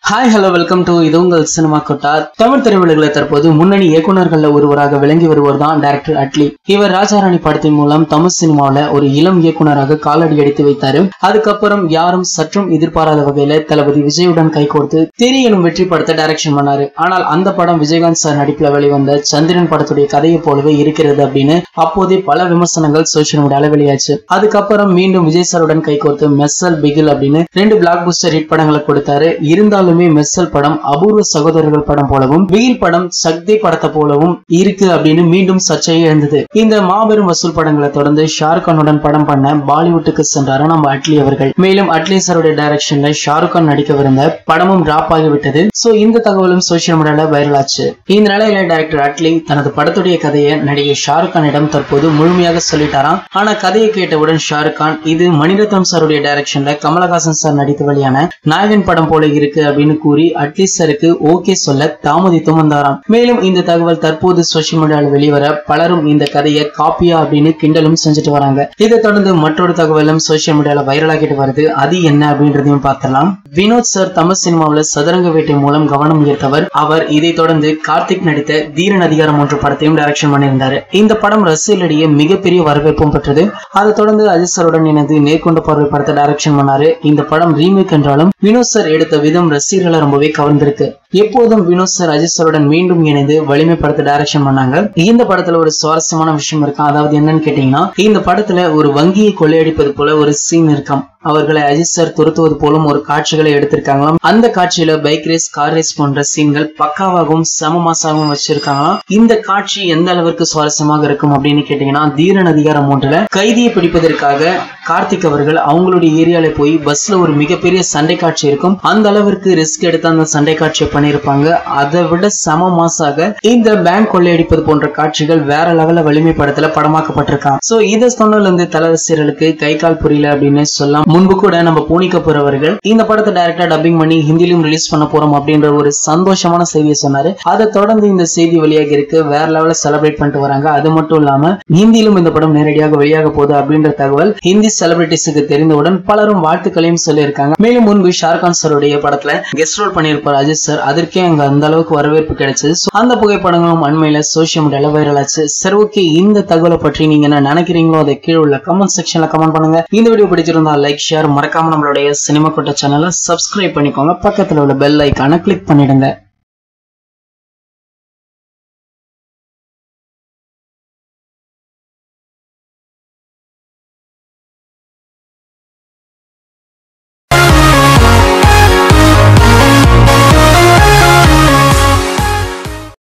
hi hello welcome to இது உங்கள் cinema கொட்டா தமிழ் திரையுலகில் தற்போது முன்னணி இயக்குனர்கள்ல ஒருவராக விளங்கி வருவர் தான் டைரக்டர் அட்லி இவர் ராஜாராணி படத்தின் மூலம் தமிழ் சினிமாவில் ஒரு இளம் இயக்குனராக காலடி எடுத்து வைத்தாரு அதுக்கப்புறம் யாரும் சற்றும் எதிர்பாராத வகையில தளபதி விஜயுடன் கைகோர்த்து தெரி எனும் வெற்றி படத்தை டைரக்ஷன் பண்ணாரு ஆனால் அந்த படம் விஜயகாந்த் சார் நடிப்புல வெளிவந்த சந்திரன் படத்துடைய கதையை போலவே இருக்கிறது அப்படின்னு அப்போதே பல விமர்சனங்கள் சோசியல் மீடியால வெளியாச்சு அதுக்கப்புறம் மீண்டும் விஜய் சாருடன் கைகோர்த்து மெர்சல் பிகில் அப்படின்னு ரெண்டு பிளாக் பூஸ்டர் ஹிட் படங்களை கொடுத்தாரு இருந்தாலுமே மெர்சல் படம் அபூர்வ சகோதரர்கள் படம் போலவும் பிகில் படம் சக்தி படத்தை போலவும் இருக்கு அப்படின்னு மீண்டும் சர்ச்சையை எழுந்தது இந்த மாபெரும் வசூல் படங்களை தொடர்ந்து ஷாருக் கானுடன் படம் பண்ண பாலிவுட்டுக்கு சென்றாரு நம்ம அட்லி அவர்கள் மேலும் அட்லி சாருடைய டைரக்ஷன்ல ஷாருக் கான் நடிக்கவிருந்த படமும் டிராப் ஆகிவிட்டது சோ இந்த தகவலும் சோசியல் மீடியால வைரல் ஆச்சு இந்த நிலையில டைரக்டர் அட்லி தனது படத்துடைய கதையை நடிகை ஷாருக் கானிடம் தற்போது முழுமையாக சொல்லிட்டாராம் ஆனா கதையை கேட்டவுடன் ஷாருக் கான் இது மணிரத்னம் சாருடைய டைரக்ஷன்ல கமலஹாசன் சார் நடித்து வெளியான நாயகன் படம் போல இருக்கு அப்படின்னு கூறி அட்லி சாருக்கு ஓகே சொல்ல தாமதித்தும் வந்தாராம் மேலும் இந்த தகவல் தற்போது சோசியல் மீடியாவில் வெளிவர பலரும் இந்த கதையை காப்பியா அப்படின்னு கிண்டலும் செஞ்சுட்டு வராங்க இதை தொடர்ந்து மற்றொரு தகவலும் சோசியல் மீடியால வைரலாகிட்டு வருது அது என்ன அப்படின்றதையும் பார்த்தலாம் வினோத் சார் தமிழ் சினிமாவில் சதுரங்க வேட்டை மூலம் கவனம் ஈர்த்தவர் அவர் இதை தொடர்ந்து கார்த்திக் நடித்த தீரன் அதிகாரம் ஒன்று படத்தையும் டைரக்ஷன் பண்ணியிருந்தாரு இந்த படம் ரசிகர்களிடையே மிகப்பெரிய வரவேற்பும் பெற்றது அதை தொடர்ந்து அஜித் சாருடன் இணைந்து நேர்கொண்ட பார்வை படத்தை டைரக்ஷன் பண்ணாரு இந்த படம் ரீமேக் என்றாலும் வினோத் சார் எடுத்த விதம் ரசிகர்களை ரொம்பவே கவர்ந்திருக்கு எப்போதும் வினோத் சார் அஜித் சாருடன் மீண்டும் இணைந்து வலிமை படத்தை டைரக்ஷன் பண்ணாங்க இந்த படத்துல ஒரு சுவாரஸ்யமான விஷயம் இருக்கும் அதாவது என்னன்னு கேட்டீங்கன்னா இந்த படத்துல ஒரு வங்கியை கொள்ளையடிப்பது போல ஒரு சீன் இருக்காம் அவர்களை அஜித் சார் துரத்துவது போலும் ஒரு காட்சிகளை எடுத்திருக்காங்களாம் அந்த காட்சியில பைக் ரேஸ் கார் ரேஸ் போன்ற சீன்கள் பக்காவாகவும் சம மாசாகவும் வச்சிருக்காங்களாம் இந்த காட்சி எந்த அளவிற்கு சுவாரஸ்யமாக இருக்கும் அப்படின்னு கேட்டீங்கன்னா தீரன் அதிகாரம் ஒன்றுல கைதியை பிடிப்பதற்காக கார்த்திக் அவர்கள் அவங்களுடைய ஏரியால போய் பஸ்ல ஒரு மிகப்பெரிய சண்டை காட்சி இருக்கும் அந்த அளவிற்கு ரிஸ்க் எடுத்து அந்த சண்டை காட்சியை பண்ணியிருப்பாங்க அதை விட சம மாசாக இந்த பேங்க் கொள்ளையடிப்பது போன்ற காட்சிகள் வேற லெவல்ல வலிமை படத்துல படமாக்கப்பட்டிருக்காங்க சோ இதை சொன்னதுல இருந்து தல ரசிகர்களுக்கு கை கால் புரியல அப்படின்னு சொல்லலாம் முன்பு கூட நம்ம பூனி கபூர் அவர்கள் இந்த படத்தை டைரக்டா டப்பிங் பண்ணி ஹிந்திலும் ரிலீஸ் பண்ண போறோம் அப்படின்ற ஒரு சந்தோஷமான செய்தியை சொன்னாரு அதை தொடர்ந்து இந்த செய்தி வெளியாகி இருக்கு வேற லெவல்ல செலிப்ரேட் பண்ணிட்டு வராங்க அது மட்டும் இல்லாம ஹிந்தியிலும் இந்த படம் நேரடியாக வெளியாக போகுது அப்படின்ற தகவல் ஹிந்தி செலிபிரிட்டிஸுக்கு தெரிந்தவுடன் பலரும் வாழ்த்துக்களையும் சொல்லியிருக்காங்க மேலும் முன்பு ஷாருக்கான் சாருடைய படத்துல கெஸ்ட் ரோல் பண்ணியிருப்பார் அஜித் சார் அதற்கே அங்க அந்த அளவுக்கு வரவேற்பு கிடைச்சது So, அந்த புகைப்படங்களும் அண்மையில சோசியல் மீடியால வைரல் ஆச்சு சரி ஓகே இந்த தகவலை பற்றி நீங்க என்ன நினைக்கிறீங்களோ அதை கீழே உள்ள கமெண்ட் செக்ஷன்ல கமெண்ட் பண்ணுங்க இந்த வீடியோ பிடிச்சிருந்தா லைக் ஷேர் மறக்காம நம்மளுடைய சினிமா கொட்ட சேனலை சப்ஸ்கிரைப் பண்ணிக்கோங்க பக்கத்துல உள்ள பெல் ஐக்கான கிளிக் பண்ணிடுங்க